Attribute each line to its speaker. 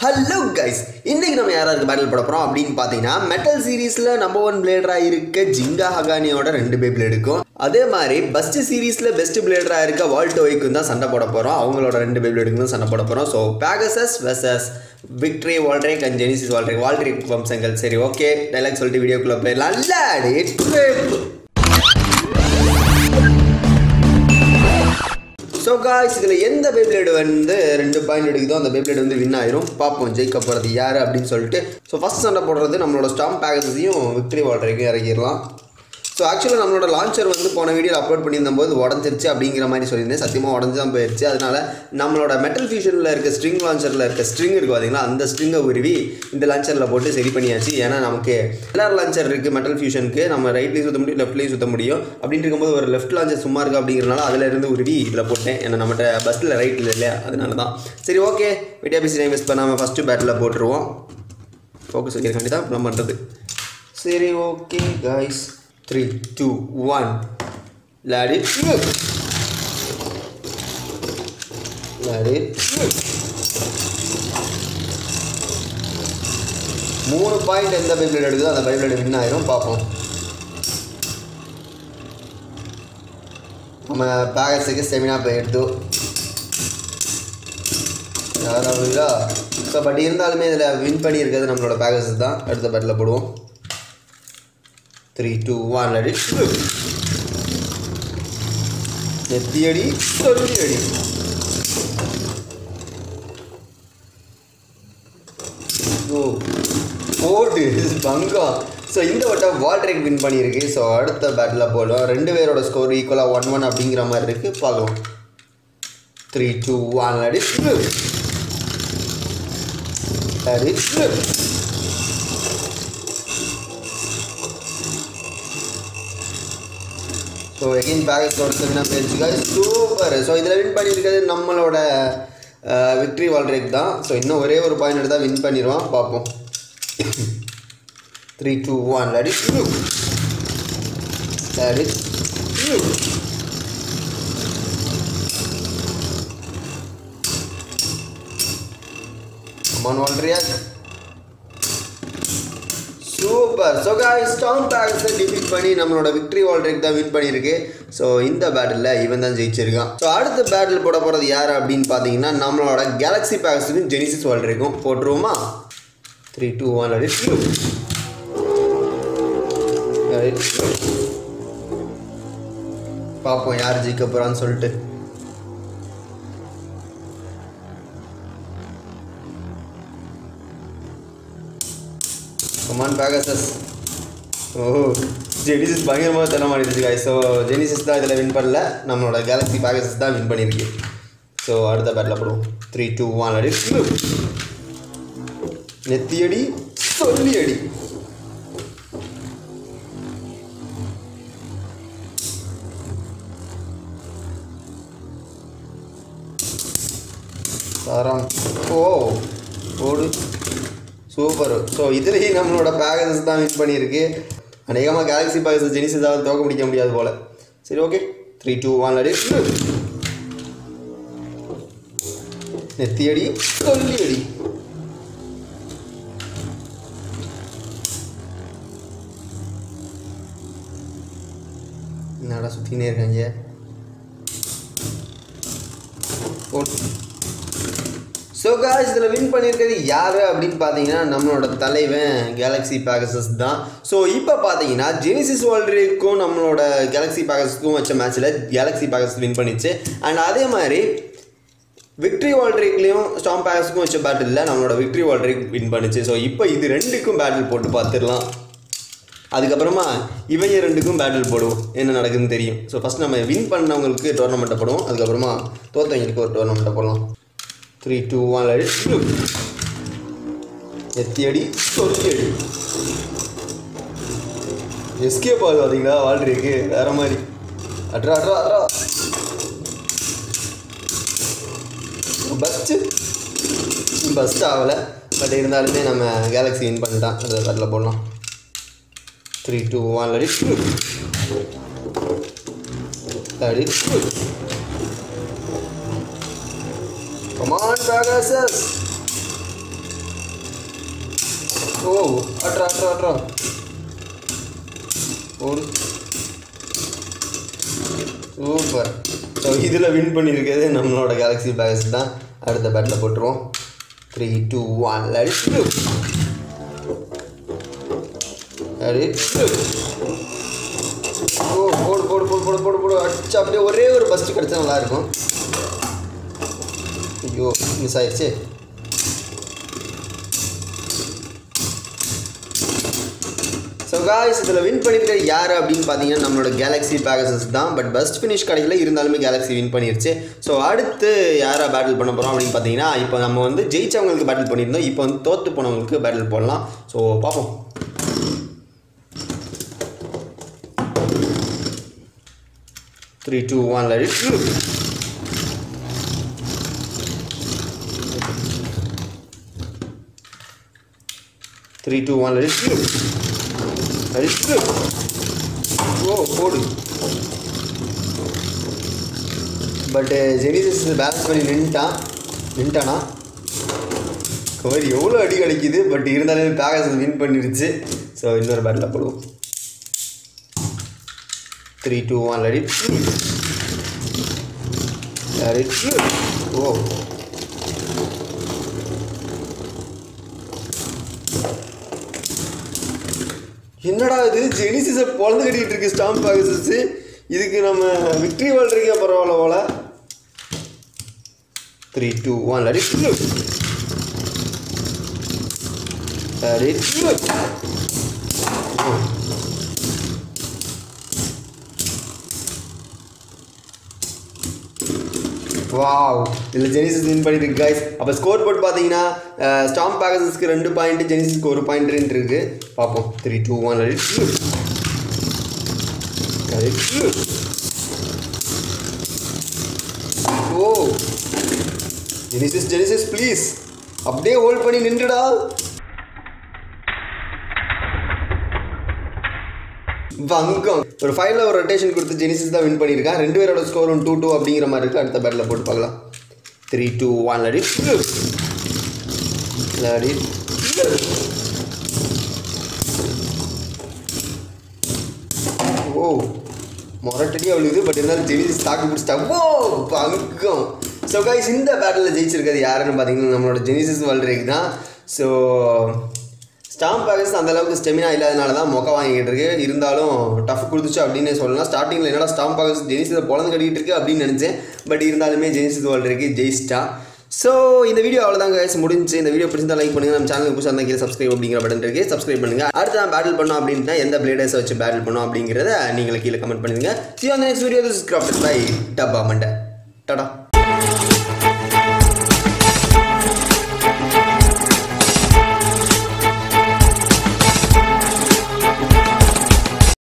Speaker 1: Hello guys இன்னைக்கு நம்ம யாராருக்கு பேட்டில் போட போகிறோம் அப்படின்னு பார்த்தீங்கன்னா மெட்டல் சீரீஸில் நம்பர் ஒன் பிளேடராக இருக்க ஜிங்கா ஹகானியோட ரெண்டு பே பிளேடுக்கும் அதே மாதிரி பெஸ்ட் சீரீஸில் பெஸ்ட் பிளேடராக இருக்க வால்டோய்க்கும் தான் சண்டை போட போகிறோம் அவங்களோட ரெண்டு பே பிளேடுக்கும் தான் சண்டை போட போகிறோம் so Pegasus versus Victory Valtryek and Genesis Valtryek Valtryek வம்சங்கள் சரி ஓகே டைலாக் சொல்லிட்டு வீடியோக்குள்ளே போயிடலாம் லாடி ஸோ காய்ஸ் இதில் எந்த பேப்ளேடு வந்து ரெண்டு பாயிண்ட் எடுக்குதோ அந்த பேப்ளேடு வந்து வின் ஆயிரும் பார்ப்போம் ஜெயிக்க போகிறது யார் அப்படின்னு சொல்லிட்டு ஸோ ஃபஸ்ட் சண்டை போடுறது நம்மளோட ஸ்டாம்ப் பேக்கஸையும் விக்டரி வால்டரைக்கும் இறக்கிடலாம் ஸோ ஆக்சுவலாக நம்மளோட லான்ச்சர் வந்து போன வீடியோவில் அப்லோட் பண்ணியிருந்த போது உடஞ்சிருச்சு அப்படிங்கிற மாதிரி சொல்லியிருந்தேன் சத்தியமாக உடஞ்சி தான் போயிடுச்சு அதனால நம்மளோட மெட்டல் ஃபியூஷனில் இருக்க ஸ்ட்ரிங் லான்ச்சரில் இருக்க ஸ்ட்ரிங் இருக்குது பார்த்தீங்களா அந்த ஸ்ட்ரிங்கை உருவி இந்த லான்ச்சரில் போட்டு சரி பண்ணியாச்சு ஏன்னா நமக்கு எல்லார் லான்ச்சர் இருக்குது மெட்டல் ஃபியூஷனுக்கு நம்ம ரைட்லேயும் சுற்ற முடியும் லெஃப்ட்லேயும் சுற்ற முடியும் அப்படின்னு இருக்கும்போது ஒரு லெஃப்ட் லான்ச்சர் சும்மா இருக்குது அப்படிங்கிறனால அதில் இருந்து உருவி இதில் போட்டேன் ஏன்னா நம்மகிட்ட பஸ்ஸில் ரைட்டில் இல்லையா அதனால தான் சரி ஓகே விட்டியா பிசி டைம் மிஸ் பண்ணாமல் ஃபஸ்ட்டு பேட்டில் போட்டுருவோம் ஃபோக்கஸ் வைக்கிறக்காண்டி தான் நம்ம பண்ணுறது சரி okay guys three two one லாடி லாடி மூணு பாயிண்ட் எந்த பைப்லைட் எடுக்குதோ அந்த பைப்லைட் வின் ஆயிரும் பார்ப்போம் நம்ம பேகஸுக்கு செமினா போயிடுது யாராவது ஸோ பட் இருந்தாலுமே இதில் வின் பண்ணியிருக்கிறது நம்மளோட பேகஸ் தான் அடுத்த பேட்டில் போடுவோம் த்ரீ டூ ஒன் அடி நெத்தி அடி சொல்லி அடி ஓ போடு பங்கம் ஸோ இந்த வட்டம் வால்ட்ரேக் வின் பண்ணியிருக்கு ஸோ அடுத்த பேட்டில் போடுவோம் ரெண்டு பேரோட ஸ்கோர் ஈக்குவலாக ஒன் ஒன் அப்படிங்கிற மாதிரி இருக்குது பார்க்கலாம் த்ரீ டூ ஒன் அடி அடி ஸோ எகைன் பேக்கஸோட செமினா பேஜுக்கா சூப்பர் ஸோ இதில் வின் பண்ணியிருக்கிறது நம்மளோட விக்ட்ரி வால்ரேக் தான் ஸோ இன்னும் ஒரே ஒரு பாயிண்ட் எடுத்தால் வின் பண்ணிடுவான் பார்ப்போம் த்ரீ டூ ஒன் அடி அடி அம்மான் வால்ட்ரியா சூப்பர் ஸோ காய்ஸ் ஸ்டாம் பேக்ஸை டிஃபீட் பண்ணி நம்மளோட விக்ட்ரி வால்ட்ரேக் தான் வின் பண்ணியிருக்கு ஸோ இந்த பேட்டில் இவன் தான் ஜெயிச்சிருக்கான் ஸோ அடுத்த பேட்டில் போட போகிறது யார் அப்படின்னு பார்த்தீங்கன்னா நம்மளோட கேலக்ஸி பேக்ஸுக்கும் ஜெனிசிஸ் வால்ட்ரேக்கும் போட்டுருவோமா த்ரீ டூ ஒன் அடி பார்ப்போம் யார் ஜெயிக்க போகிறான்னு சொல்லிட்டு கமான் பேகசஸ் ஓ ஜெனிசிஸ் பயங்கரமாக தர மாட்டேங்குது காய் ஸோ ஜெனிசிஸ் தான் இதில் வின் பண்ணல நம்மளோட கேலக்ஸி பேகசஸ் தான் வின் பண்ணியிருக்கு ஸோ அடுத்த பேட்டில் போடுவோம் த்ரீ டூ ஒன் அடி நெத்தி அடி சொல்லி அடி தரம் ஓ ஓடு சூப்பர் ஸோ இதுலேயும் நம்மளோட பேகஸ் தான் வின் பண்ணியிருக்கு அநேகமாக கேலக்ஸி பேகஸ் ஜெனிஸாவது தோக்க முடிக்க முடியாது போல் சரி ஓகே த்ரீ டூ ஒன் அடி நெத்தி அடி சொல்லி அடி என்னடா சுற்றினே இருக்காங்க ஓட்டு ஸோ காய்ஸ் இதில் வின் பண்ணியிருக்கிறது யார் அப்படின்னு பார்த்தீங்கன்னா நம்மளோட தலைவன் கேலக்ஸி பேகசஸ் தான் ஸோ இப்போ பார்த்தீங்கன்னா ஜெனிசிஸ் வேர்ல்டுக்கும் நம்மளோட கேலக்ஸி பேகஸுக்கும் வச்ச மேட்ச்சில் கேலக்ஸி பேகஸ் வின் பண்ணிச்சு அண்ட் அதே மாதிரி விக்ட்ரி வால்ட்ரேக்லேயும் ஸ்டாம் பேகஸுக்கும் வச்ச பேட்டிலில் நம்மளோட விக்ட்ரி வால்ட்ரேக் வின் பண்ணிச்சு ஸோ இப்போ இது ரெண்டுக்கும் பேட்டில் போட்டு பார்த்துடலாம் அதுக்கப்புறமா இவங்க ரெண்டுக்கும் பேட்டில் போடுவோம் என்ன நடக்குதுன்னு தெரியும் ஸோ ஃபஸ்ட் நம்ம வின் பண்ணவங்களுக்கு டோர்னமெண்ட்டை போடுவோம் அதுக்கப்புறமா தோத்தவங்களுக்கு ஒரு டோர்னமெண்ட்டை போடலாம் த்ரீ டூ ஒன் அடி எத்தி அடி சொல்லி அடி எஸ்கேப் ஆகுது பார்த்தீங்களா வாழ்றீக்கு வேற மாதிரி அட்ரா அட்ரா அட்ரா பஸ்ட்டு பஸ்ட் ஆகலை பட் இருந்தாலுமே நம்ம கேலக்ஸி வின் பண்ணிட்டான் அதை அதில் போடலாம் த்ரீ டூ ஒன் அடி அடி Come on, Pegasus. ஓ அட்ரா அட்ரா அட்ரா ஓடு சூப்பர் ஸோ இதில் வின் பண்ணியிருக்கிறது நம்மளோட கேலக்ஸி பேக்ஸ் தான் அடுத்த பேட்டில் போட்டுருவோம் த்ரீ டூ ஒன் லெட்ஸ் ஓ போடு போடு போடு போடு போடு போடு அடிச்சு அப்படியே ஒரே ஒரு பஸ்ட்டு கிடச்சா நல்லாயிருக்கும் ஐயோ மிஸ் ஆயிடுச்சு ஸோ காய்ஸ் இதில் வின் பண்ணியிருக்க யார் அப்படின்னு பார்த்தீங்கன்னா நம்மளோட கேலக்ஸி பேகசஸ் தான் பட் பெஸ்ட் ஃபினிஷ் கிடைக்கல இருந்தாலுமே கேலக்ஸி வின் பண்ணிருச்சு ஸோ அடுத்து யாரை பேட்டில் பண்ண போகிறோம் அப்படின்னு பார்த்தீங்கன்னா இப்போ நம்ம வந்து ஜெயிச்சவங்களுக்கு பேட்டில் பண்ணியிருந்தோம் இப்போ வந்து தோற்று போனவங்களுக்கு பேட்டில் போடலாம் ஸோ பார்ப்போம் three two one let three two one let அடிச்சு ஓ போடு பட்டு ஜெனிசஸ் பேலன்ஸ் பண்ணி நின்ட்டான் நின்ட்டானா கவர் எவ்வளோ அடி கிடைக்குது பட் இருந்தாலும் பேகஸ் வின் பண்ணிருச்சு ஸோ இன்னொரு பேட்டில் போடுவோம் த்ரீ டூ ஒன் லடி ஓ என்னடா இது ஜெனிசிஸை பொழந்து கட்டிக்கிட்டு இருக்கு ஸ்டாம்ப் பேகஸஸ் இதுக்கு நம்ம விக்ட்ரி வாழ்றீங்க பரவாயில்ல போல த்ரீ டூ ஒன் லடி வாவ் இதில் ஜெனிசிஸ் வின் பண்ணிருக்கு கைஸ் அப்போ ஸ்கோர் போர்ட் பார்த்தீங்கன்னா ஸ்டாம் பேகஸஸ்க்கு ரெண்டு பாயிண்ட் ஜெனிசிஸ்க்கு ஒரு பாயிண்ட் இருக்கு பார்ப்போம் த்ரீ டூ ஒன் ஓ ஜெனிசிஸ் ஜெனிசிஸ் ப்ளீஸ் அப்படியே ஹோல்ட் பண்ணி நின்றுடா வங்கம் ஒரு ஃபைவ்ல ஒரு ரொட்டேஷன் கொடுத்து ஜெனிசிஸ் தான் வின் பண்ணியிருக்கான் ரெண்டு பேரோட ஸ்கோரும் டூ டூ அப்படிங்கிற மாதிரி இருக்குது அடுத்த பேட்டில் போட்டு பார்க்கலாம் த்ரீ டூ ஒன் லடி லடி ஓ மொரட்டடியாக விழுகுது பட் இருந்தாலும் ஜெனிசிஸ் தாக்கு பிடிச்சிட்டா ஓ பங்கம் ஸோ கைஸ் இந்த பேட்டில் ஜெயிச்சிருக்கிறது யாருன்னு பார்த்தீங்கன்னா நம்மளோட ஜெனிசிஸ் வல்ரேக் தான் ஸோ ஸ்டாம்ப் பேக்கர்ஸ் அந்த அளவுக்கு ஸ்டெமினா இல்லாதனால தான் மொக்க வாங்கிட்டு இருக்கு இருந்தாலும் டஃப் கொடுத்துச்சு அப்படின்னு சொல்லலாம் ஸ்டார்டிங்கில் என்னடா ஸ்டாம்ப் பேக்கர்ஸ் ஜெனிசிஸை பொழந்து கட்டிக்கிட்டு இருக்கு அப்படின்னு நினச்சேன் பட் இருந்தாலுமே ஜெனிசிஸ் வல்ரேக்கு ஜெயிச்சிட்டா ஸோ இந்த வீடியோ அவ்வளோதான் guys முடிஞ்சு இந்த வீடியோ பிடிச்சிருந்தா லைக் பண்ணுங்க நம்ம சேனலுக்கு புதுசாக இருந்தால் கீழே சப்ஸ்கிரைப் அப்படிங்கிற பட்டன் இருக்கு சப்ஸ்கிரைப் பண்ணுங்க அடுத்து நான் பேட்டில் பண்ணோம் அப்படின்னா எந்த பிளேடர்ஸை வச்சு பேட்டில் பண்ணோம் அப்படிங்கிறத நீங்கள் கீழே கமெண்ட் பண்ணுங்க சி அந்த next video this craft bye டப்பா மண்டை டாடா